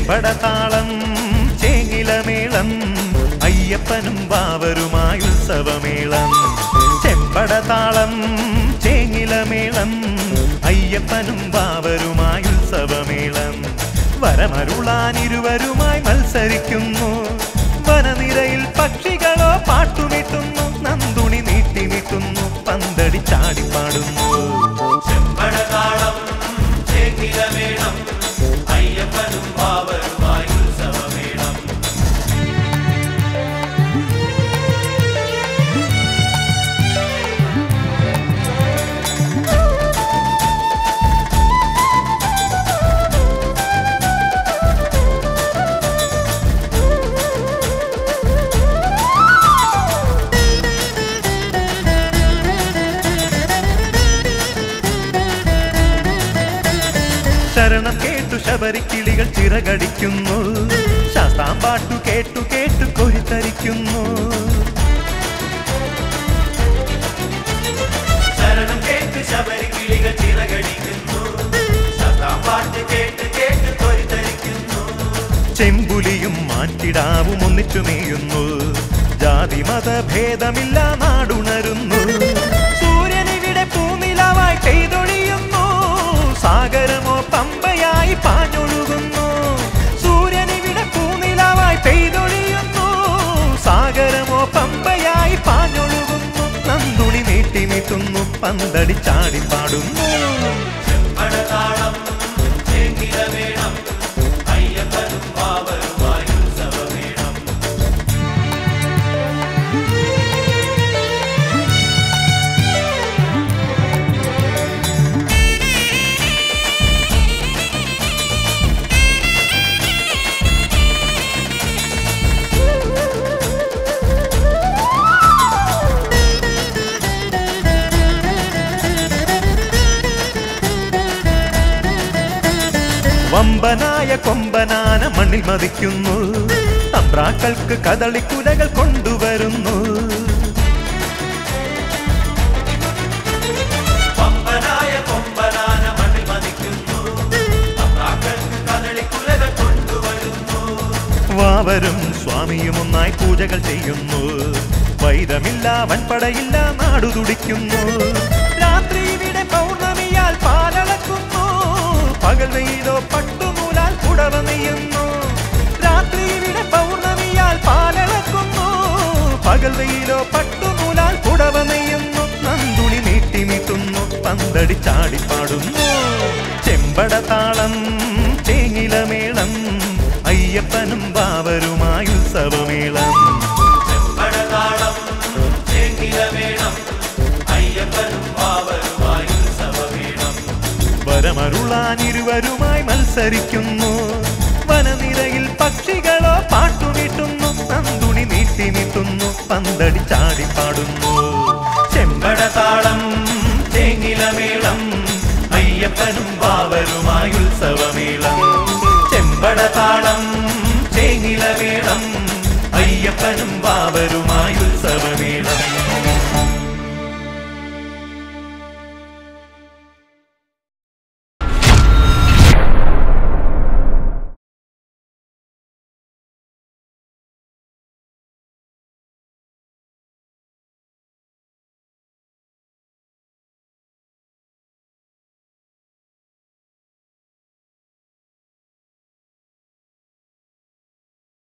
ചെമ്പടതാളം ചേങ്ങിലമേളം അയ്യപ്പനും വാവരുമായി ഉത്സവമേളം ചെമ്പടതാളം ചേങ്ങിലമേളം അയ്യപ്പനും വാവരുമായി ഉത്സവമേളം വരമരുളാൻ ഇരുവരുമായി മത്സരിക്കുന്നു വനനിരയിൽ പക്ഷികളോ പാട്ടുമിട്ടുന്നു നന്ദുണി നീട്ടിമിട്ടുന്നു പന്തടി ചാടിപ്പാടുന്നു ചെമ്പടതാളം ചേക്കിലമേളം അയ്യപ്പനും പാവരുമായി ഉത്സവമേളം ശരണം കേട്ടു ശബരിക്കിളികൾ ചിറകടിക്കുന്നു ശാസ്താം പാട്ടു കേട്ടു കേട്ടു കൊരിത്തരിക്കുന്നു ശരണം കേട്ട് ശബരിക്കിളികൾ ചിറകടിക്കുന്നു ശതാം പാട്ട് കേട്ട് കേട്ട് തൊരിതരിക്കുന്നു ചെമ്പുലിയും മാറ്റിടാവും ഒന്നിച്ചു മേയുന്നു ജാതി മത ഭേദമില്ല നാടുണരുന്നു സൂര്യനിവിടെ പൂനിലാവായി പെയ്തൊഴിയുന്നു സാഗരമോ പമ്പയായി പാഞ്ഞൊഴുകുന്നു സൂര്യനിവിടെ പൂനിലാവായി പെയ്തൊഴിയുന്നു സാഗരമോ പമ്പയായി പാഞ്ഞൊഴുകുന്നു നന്ദുണി നീട്ടിമിട്ടുന്നു പന്തടി ചാടിപ്പാടുന്നു ചെമ്പടതാളം ചേക്കിലമേളം അയ്യപ്പനും പാവരുമായി ഉത്സവമേളം വമ്പനായ കൊമ്പനാന മണ്ണിൽ മതിക്കുന്നു തമ്പ്രാക്കൾക്ക് കദളിക്കുലകൾ കൊണ്ടുവരുന്നു പമ്പനായ കൊമ്പനാന മണ്ണിൽ മതിക്കുന്നു അമ്രാക്കൾക്ക് കദളിക്കുലകൾ കൊണ്ടുവരുന്നു വാവരും സ്വാമിയും ഒന്നായി പൂജകൾ ചെയ്യുന്നു വൈരമില്ല വൻപടയില്ല നാടു തുടിക്കുന്നു രാത്രി ഇവിടെ പൗർണമിയാൽ പാലളക്കുന്നു പകൽ വെയിലോ പട്ടുനൂലാൽ പുടവ നെയ്യുന്നു രാത്രി ഇവിടെ പൗർണമിയാൽ പാലളക്കുന്നു പകൽ വെയിലോ പട്ടുനൂലാൽ പുടവ നെയ്യുന്നു നന്ദുണി നീട്ടിമിട്ടുന്നു പന്തടി ചാടിപ്പാടുന്നു ചെമ്പടതാളം ചേങ്ങിലമേളം അയ്യപ്പനും ബാവരുമായി ഉത്സവമേളം ചെമ്പടതാളം ചേക്കിലമേളം അയ്യപ്പനും പാവരുമായി ഉത്സവമേളം വരമരുളാൻ ഇരുവരുമായി മത്സരിക്കുന്നു വനനിരയിൽ പക്ഷികളോ പാട്ടുമിട്ടുന്നു നന്ദുണി നീട്ടിമിട്ടുന്നു പന്തടി ചാടിപ്പാടുന്നു ചെമ്പടതാളം ചേങ്ങിലമേളം അയ്യപ്പനും ബാവരുമായി ഉത്സവമേളം ചെമ്പടതാളം ചേങ്ങിലമേളം അയ്യപ്പനും ബാവരുമായി ഉത്സവമേളം